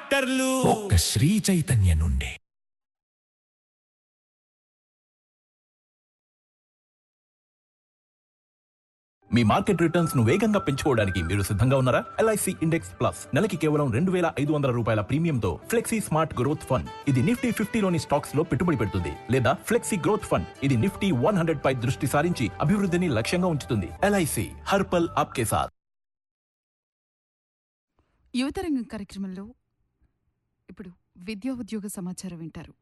డాక్టర్లు ఒక్క శ్రీ చైతన్య నుండి మీ మార్కెట్ రిటర్న్స్ ను వేగంగా పెంచుకోవడానికి మీరు సిద్ధంగా ఉన్నారా ఎల్ఐసి ఇండెక్స్ ప్లస్ నెలకి కేవలం రెండు వేల ఐదు వందల రూపాయల ప్రీమియంతో ఫ్లెక్సీ స్మార్ట్ గ్రోత్ ఫండ్ ఇది నిఫ్టీ ఫిఫ్టీలోని స్టాక్స్ లో పెట్టుబడి పెడుతుంది లేదా ఫ్లెక్సీ గ్రోత్ ఫండ్ ఇది నిఫ్టీ వన్ హండ్రెడ్ పై దృష్టి సారించి అభివృద్ధిని లక్ష్యంగా ఉంచుతుంది ఎల్ఐసి హర్పల్ ఆప్కే సాత్ యువతరంగం కార్యక్రమంలో ఇప్పుడు విద్యా ఉద్యోగ సమాచారం వింటారు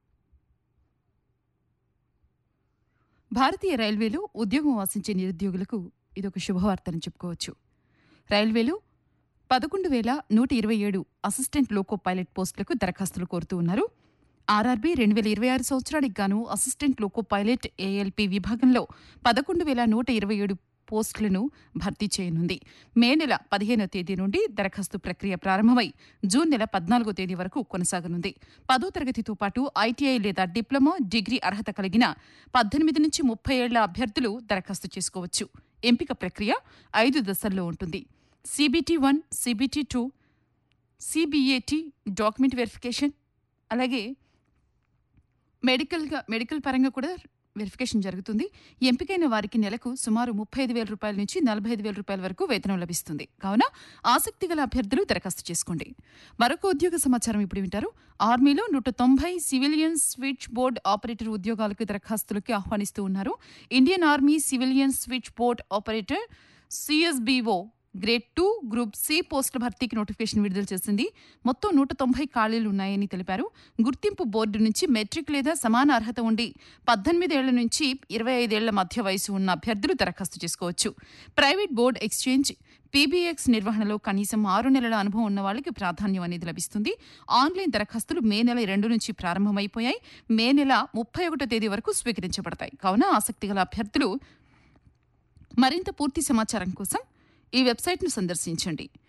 భారతీయ రైల్వేలో ఉద్యోగం ఆశించే నిరుద్యోగులకు ఇదొక శుభవార్తని చెప్పుకోవచ్చు రైల్వేలో పదకొండు వేల నూట ఇరవై ఏడు అసిస్టెంట్ లోకో పైలట్ పోస్టులకు దరఖాస్తులు కోరుతూ ఉన్నారు ఆర్ఆర్బీ రెండు వేల ఇరవై ఆరు సంవత్సరానికి గాను అసిస్టెంట్ లోకో పైలట్ ఏఎల్పి విభాగంలో పదకొండు వేల నూట ఇరవై ఏడు పోస్టులను భర్తీ చేయనుంది మే నెల పదిహేనో తేదీ నుండి దరఖాస్తు ప్రక్రియ ప్రారంభమై జూన్ నెల పద్నాలుగో తేదీ వరకు కొనసాగనుంది పదో తరగతితో పాటు ఐటీఐ లేదా డిప్లొమా డిగ్రీ అర్హత కలిగిన పద్దెనిమిది నుంచి ముప్పై ఏళ్ల అభ్యర్థులు దరఖాస్తు చేసుకోవచ్చు ఎంపిక ప్రక్రియ ఐదు దశల్లో ఉంటుంది CBT one CBT two CBAT document verification అలాగే మెడికల్గా మెడికల్ పరంగా కూడా వెరిఫికేషన్ జరుగుతుంది ఎంపికైన వారికి నెలకు సుమారు ముప్పై ఐదు వేల రూపాయల నుంచి నలభై ఐదు వేల రూపాయల వరకు వేతనం లభిస్తుంది కావున ఆసక్తి గల అభ్యర్థులు దరఖాస్తు చేసుకోండి మరొక ఉద్యోగ సమాచారం ఇప్పుడు వింటారు ఆర్మీలో నూట తొంభై సివిలియన్ స్విచ్ బోర్డ్ ఆపరేటర్ ఉద్యోగాలకు దరఖాస్తులకి ఆహ్వానిస్తూ ఉన్నారు Indian army civilian switch board operator CSBO grade two group C పోస్టుల భర్తీకి నోటిఫికేషన్ విడుదల చేసింది మొత్తం నూట తొంభై ఖాళీలు ఉన్నాయని తెలిపారు గుర్తింపు బోర్డు నుంచి మెట్రిక్ లేదా సమాన అర్హత ఉండి పద్దెనిమిదేళ్ల నుంచి ఇరవై ఐదేళ్ల మధ్య వయసు ఉన్న అభ్యర్థులు దరఖాస్తు చేసుకోవచ్చు ప్రైవేట్ బోర్డు ఎక్స్చేంజ్ పీబీఎక్స్ నిర్వహణలో కనీసం ఆరు నెలల అనుభవం ఉన్న వాళ్ళకి ప్రాధాన్యం అనేది లభిస్తుంది ఆన్లైన్ దరఖాస్తులు మే నెల రెండు నుంచి ప్రారంభమైపోయాయి మే నెల ముప్పై ఒకటో తేదీ వరకు స్వీకరించబడతాయి కావున ఆసక్తి గల అభ్యర్థులు మరింత పూర్తి సమాచారం కోసం ఈ వెబ్సైట్ను సందర్శించండి